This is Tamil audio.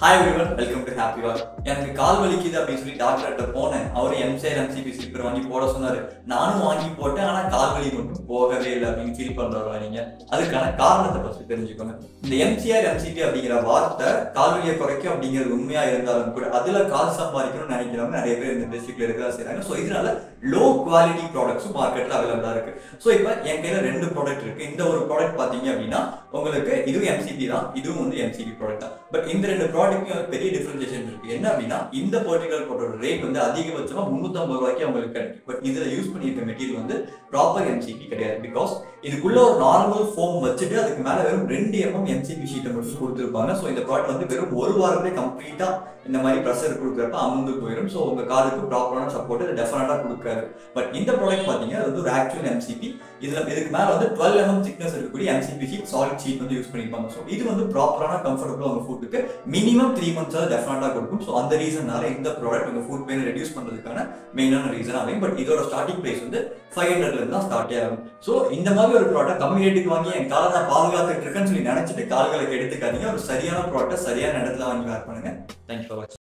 hi everyone welcome to happy walk எனக்கு கால் வலிக்குது அப்படின்னு சொல்லி டாக்டர்கிட்ட போனேன் அவர் எம்சிஆர் எம்சிபி ஸ்லிப்பர் வாங்கி போட சொன்னாரு நானும் வாங்கி போட்டேன் ஆனா கால் வலி மட்டும் போகவே இல்லை அப்படின்னு ஃபீல் பண்றவங்க நீங்க அதுக்கான காரணத்தை ஃபர்ஸ்ட் தெரிஞ்சுக்கோங்க இந்த எம்சிஆர் எம்சிபி அப்படிங்கிற வார்த்தை கால் வலியை குறைக்கும் அப்படிங்கிறது உண்மையா இருந்தாலும் கூட அதுல காசு சம்பாதிக்கணும்னு நினைக்கிறவங்க நிறைய பேர் இந்த டிஸ்ட்ரிக்ட்ல இருக்கதான் செய்றாங்க ஸோ இதனால லோ குவாலிட்டி ப்ராடக்ட்ஸும் மார்க்கெட்ல அவைலபிளா இருக்கு ஸோ இப்போ என் கையில ரெண்டு ப்ராடக்ட் இருக்கு இந்த ஒரு ப்ராடக்ட் பாத்தீங்க அப்படின்னா உங்களுக்கு இதுவும் எம்சிபி தான் இதுவும் வந்து எம்சிபி ப்ராடக்ட் தான் பட் இந்த ரெண்டு ப்ராடக்ட்டும் பெரிய டிஃபரன்சியேஷன் இருக்கு என்ன அப்படின்னா இந்த பர்டிகுலர் ப்ராடக்ட் ரேட் வந்து அதிகபட்சமா முந்நூற்றம்பது ரூபாய்க்கு உங்களுக்கு கிடைக்கும் பட் இதுல யூஸ் பண்ணியிருக்க மெட்டீரியல் வந்து ப்ராப்பர் எம்சிபி கிடையாது பிகாஸ் இதுக்குள்ள ஒரு நார்மல் ஃபோம் வச்சுட்டு அதுக்கு மேல வெறும் ரெண்டு எம்எம் எம்சிபி ஷீட்டை மட்டும் கொடுத்துருப்பாங்க ஸோ இந்த ப்ராடக்ட் வந்து வெறும் ஒரு வாரத்திலே கம்ப்ளீட்டா இந்த மாதிரி ப்ரெஷர் கொடுக்குறப்ப அமுந்து போயிடும் ஸோ உங்க காலுக்கு ப்ராப்பரான சப்போர்ட் இது டெஃபினட்டா கொடுக்காது பட் இந்த ப்ராடக்ட் பாத்தீங்க அது வந்து ஒரு ஆக்சுவல் எம்சிபி இதுல இதுக்கு மேல வந்து டுவெல் எம்எம் திக்னஸ் இருக்கக்கூடிய எம்சிபி ஷீட் சாலிட் ஷீட் வந்து யூஸ் பண்ணிருப்பாங்க ஸோ இது வந்து ப்ராப்பரான கம்ஃபர்டபுள் உங்க ஃபுட்டுக்கு மினிமம் த்ரீ மந்த்ஸ் டெஃபினட்டா கொடுக்கும் ஸோ அந்த ரீசனால இந்த ப்ராடக்ட் உங்க ஃபுட் பெயின் ரெடியூஸ் பண்றதுக்கான மெயினான ரீசன் அமையும் பட் இதோட ஸ்டார்டிங் பிரைஸ் வந்து ஃபைவ் ஹண்ட்ரட்ல இருந்து தான் ஸ்டார்ட் ஆகும் ஸோ இந்த மாதிரி ஒரு ப்ராடக்ட் கம்மி ரேட்டுக்கு வாங்கி என் காலை நான் பாதுகாத்துட்டு இருக்கேன்னு சொல்லி நினைச்சிட்டு கால்களுக்கு எடுத்துக்காதீங்க ஒரு சரியான ப்ராடக்ட் சரியான இடத்துல வாங்கி வேர் பண்ணுங்க தேங்க்ஸ் ஃபார் வாட்சிங்